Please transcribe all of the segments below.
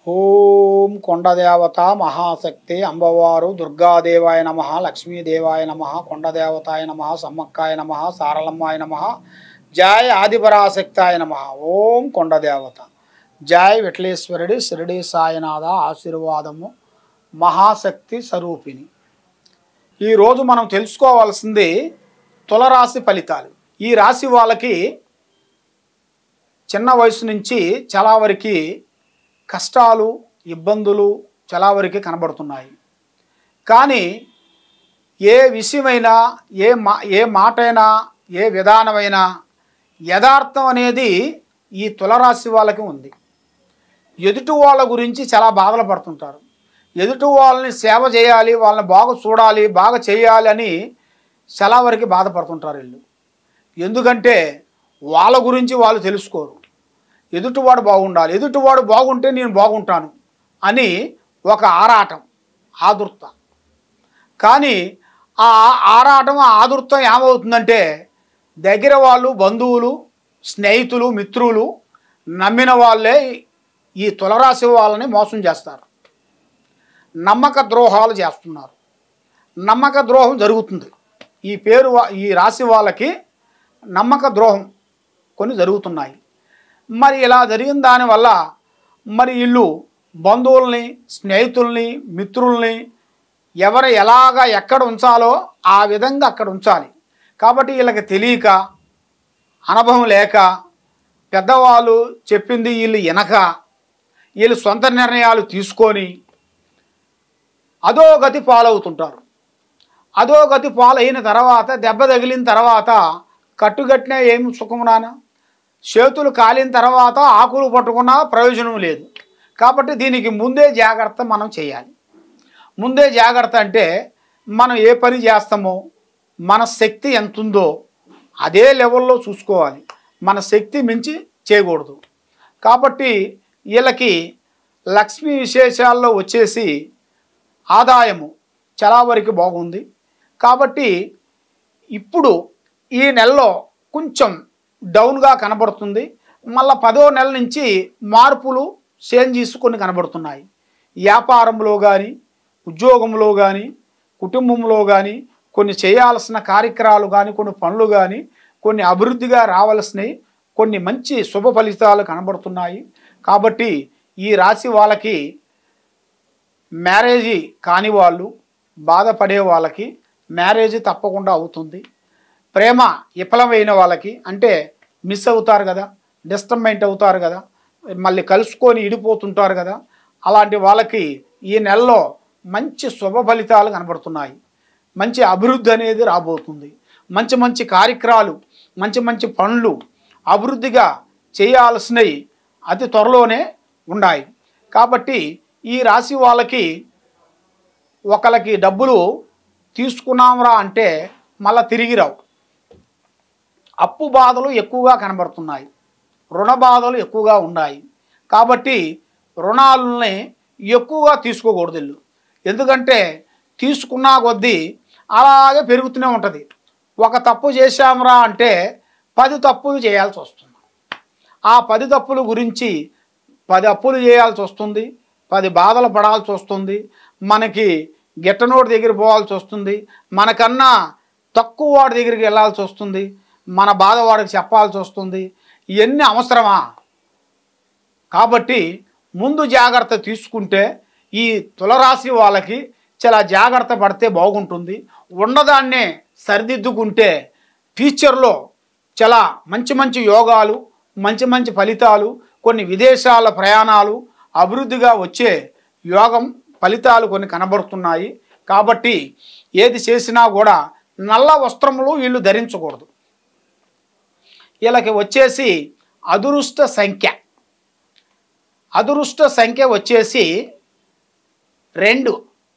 ఓం కొండదేవత మహాశక్తి అంబవారు దుర్గాదేవాయ నమ లక్ష్మీదేవాయ నమ కొండదేవతాయ నమ సమ్మక్కాయ నమ సారలమ్మాయ నమ జయ ఆదిపరాశక్తాయ నమ ఓం కొండదేవత జయ విఠలేశ్వరుడి శిరడి సాయినాథ ఆశీర్వాదము మహాశక్తి స్వరూపిణి ఈరోజు మనం తెలుసుకోవాల్సింది తులరాశి ఫలితాలు ఈ రాశి వాళ్ళకి చిన్న వయసు నుంచి చాలా వరకు కష్టాలు ఇబ్బందులు చాలా వరకు కనబడుతున్నాయి కానీ ఏ విషయమైనా ఏ మా ఏ మాటైనా ఏ విధానమైనా యథార్థం అనేది ఈ తులరాశి వాళ్ళకి ఉంది ఎదుటి వాళ్ళ గురించి చాలా బాధలు పడుతుంటారు ఎదుటి వాళ్ళని సేవ చేయాలి వాళ్ళని బాగా చూడాలి బాగా చేయాలి అని చాలా వరకు బాధపడుతుంటారు వీళ్ళు ఎందుకంటే వాళ్ళ గురించి వాళ్ళు తెలుసుకోరు ఎదుటివాడు బాగుండాలి ఎదుటివాడు బాగుంటే నేను బాగుంటాను అని ఒక ఆరాటం ఆదుర్త కానీ ఆ ఆరాటం ఆ ఆదుర్తం ఏమవుతుందంటే దగ్గర వాళ్ళు బంధువులు స్నేహితులు మిత్రులు నమ్మిన వాళ్ళే ఈ తులరాశి వాళ్ళని మోసం చేస్తారు నమ్మక ద్రోహాలు చేస్తున్నారు నమ్మక ద్రోహం జరుగుతుంది ఈ పేరు వా- ఈ రాశి వాళ్ళకి నమ్మక ద్రోహం కొన్ని జరుగుతున్నాయి మరి ఇలా జరిగిన దానివల్ల మరి వీళ్ళు బంధువుల్ని స్నేహితుల్ని మిత్రుల్ని ఎవరు ఎలాగ ఎక్కడ ఉంచాలో ఆ విధంగా అక్కడ ఉంచాలి కాబట్టి వీళ్ళకి తెలియక అనుభవం లేక పెద్దవాళ్ళు చెప్పింది వీళ్ళు వెనక వీళ్ళు సొంత నిర్ణయాలు తీసుకొని అదో గతి పాలవుతుంటారు అదో గతి పాలైన తర్వాత దెబ్బ తగిలిన తర్వాత కట్టుకట్టిన ఏం సుఖం నాన్న చేతులు కాలిన తర్వాత ఆకులు పట్టుకున్నా ప్రయోజనం లేదు కాబట్టి దీనికి ముందే జాగ్రత్త మనం చేయాలి ముందే జాగ్రత్త అంటే మనం ఏ పని చేస్తామో మన శక్తి ఎంత ఉందో అదే లెవెల్లో చూసుకోవాలి మన శక్తి మించి చేయకూడదు కాబట్టి వీళ్ళకి లక్ష్మీ విశేషాల్లో వచ్చేసి ఆదాయము చాలా వరకు బాగుంది కాబట్టి ఇప్పుడు ఈ నెలలో కొంచెం డౌన్గా కనబడుతుంది మళ్ళా పదో నెల నుంచి మార్పులు చేంజెస్ కొన్ని కనబడుతున్నాయి వ్యాపారంలో కానీ ఉద్యోగంలో కానీ కుటుంబంలో కానీ కొన్ని చేయాల్సిన కార్యక్రమాలు కానీ కొన్ని పనులు కానీ కొన్ని అభివృద్ధిగా రావాల్సినవి కొన్ని మంచి శుభ ఫలితాలు కనబడుతున్నాయి కాబట్టి ఈ రాశి వాళ్ళకి మ్యారేజీ కాని వాళ్ళు బాధపడే వాళ్ళకి మ్యారేజ్ తప్పకుండా అవుతుంది ప్రేమ విఫలమైన వాళ్ళకి అంటే మిస్ అవుతారు కదా డిస్టర్బెంట్ అవుతారు కదా మళ్ళీ కలుసుకొని ఇడిపోతుంటారు కదా అలాంటి వాళ్ళకి ఈ నెలలో మంచి శుభ ఫలితాలు కనబడుతున్నాయి మంచి అభివృద్ధి అనేది రాబోతుంది మంచి మంచి కార్యక్రమాలు మంచి మంచి పనులు అభివృద్ధిగా చేయాల్సినవి అతి త్వరలోనే ఉన్నాయి కాబట్టి ఈ రాశి వాళ్ళకి ఒకళ్ళకి డబ్బులు తీసుకున్నాంరా అంటే మళ్ళా తిరిగి రావు అప్పు బాధలు ఎక్కువగా కనబడుతున్నాయి రుణ బాధలు ఎక్కువగా ఉన్నాయి కాబట్టి రుణాలని ఎక్కువగా తీసుకోకూడదు వీళ్ళు ఎందుకంటే తీసుకున్నా కొద్దీ అలాగే పెరుగుతూనే ఉంటుంది ఒక తప్పు చేశాంరా అంటే పది తప్పులు చేయాల్సి వస్తుంది ఆ పది తప్పుల గురించి పది అప్పులు చేయాల్సి వస్తుంది పది బాధలు పడాల్సి వస్తుంది మనకి గిట్టనోడి దగ్గర పోవాల్సి వస్తుంది మనకన్నా తక్కువ వాడి దగ్గరికి వెళ్ళాల్సి వస్తుంది మన బాధ వాడికి చెప్పాల్సి వస్తుంది ఇవన్నీ అవసరమా కాబట్టి ముందు జాగ్రత్త తీసుకుంటే ఈ తులరాశి వాళ్ళకి చాలా జాగ్రత్త పడితే బాగుంటుంది ఉన్నదాన్నే సరిదిద్దుకుంటే ఫ్యూచర్లో చాలా మంచి మంచి యోగాలు మంచి మంచి ఫలితాలు కొన్ని విదేశాల ప్రయాణాలు అభివృద్ధిగా వచ్చే యోగం ఫలితాలు కొన్ని కనబడుతున్నాయి కాబట్టి ఏది చేసినా కూడా నల్ల వస్త్రములు వీళ్ళు ధరించకూడదు వీళ్ళకి వచ్చేసి అదృష్ట సంఖ్య అదృష్ట సంఖ్య వచ్చేసి రెండు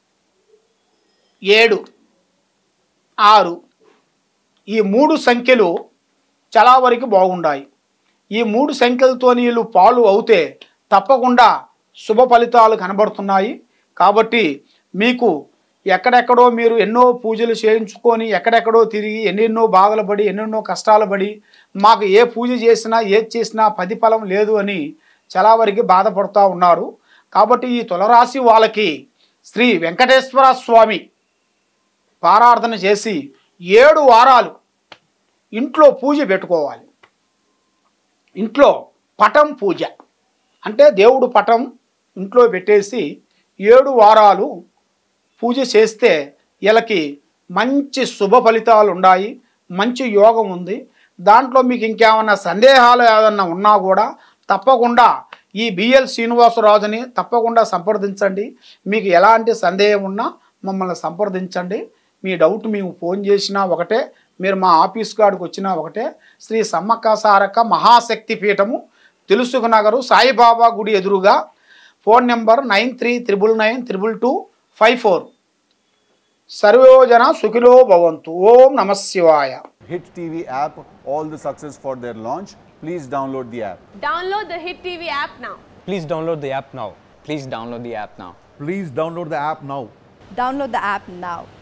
ఏడు ఆరు ఈ మూడు సంఖ్యలు చాలా వరకు బాగుండాయి ఈ మూడు సంఖ్యలతో వీళ్ళు పాలు అవుతే తప్పకుండా శుభ ఫలితాలు కనబడుతున్నాయి కాబట్టి మీకు ఎక్కడెక్కడో మీరు ఎన్నో పూజలు చేయించుకొని ఎక్కడెక్కడో తిరిగి ఎన్నెన్నో బాధలు పడి ఎన్నెన్నో కష్టాలు పడి మాకు ఏ పూజ చేసినా ఏది చేసినా పది ఫలం లేదు అని చాలా వరకు బాధపడుతూ ఉన్నారు కాబట్టి ఈ తులరాశి వాళ్ళకి శ్రీ వెంకటేశ్వర స్వామి పారార్థన చేసి ఏడు వారాలు ఇంట్లో పూజ పెట్టుకోవాలి ఇంట్లో పటం పూజ అంటే దేవుడు పటం ఇంట్లో పెట్టేసి ఏడు వారాలు పూజ చేస్తే వీళ్ళకి మంచి శుభ ఫలితాలు ఉన్నాయి మంచి యోగం ఉంది దాంట్లో మీకు ఇంకేమన్నా సందేహాలు ఏదన్నా ఉన్నా కూడా తప్పకుండా ఈ బిఎల్ శ్రీనివాసరాజుని తప్పకుండా సంప్రదించండి మీకు ఎలాంటి సందేహం ఉన్నా మమ్మల్ని సంప్రదించండి మీ డౌట్ మేము ఫోన్ చేసినా ఒకటే మీరు మా ఆఫీస్ కాడికి వచ్చినా ఒకటే శ్రీ సమ్మక్క సారక్క మహాశక్తి పీఠము తెలుసుకు నగరు సాయిబాబా గుడి ఎదురుగా phone number nine three triple nine triple two five four సర్వోజన సుఖిలో భవంతు ఓం నమ శివాయ Hit TV app all the success for their launch. Please download the app. Download the Hit TV app now. Please download the app now. Please download the app now. Please download the app now. Download the app now.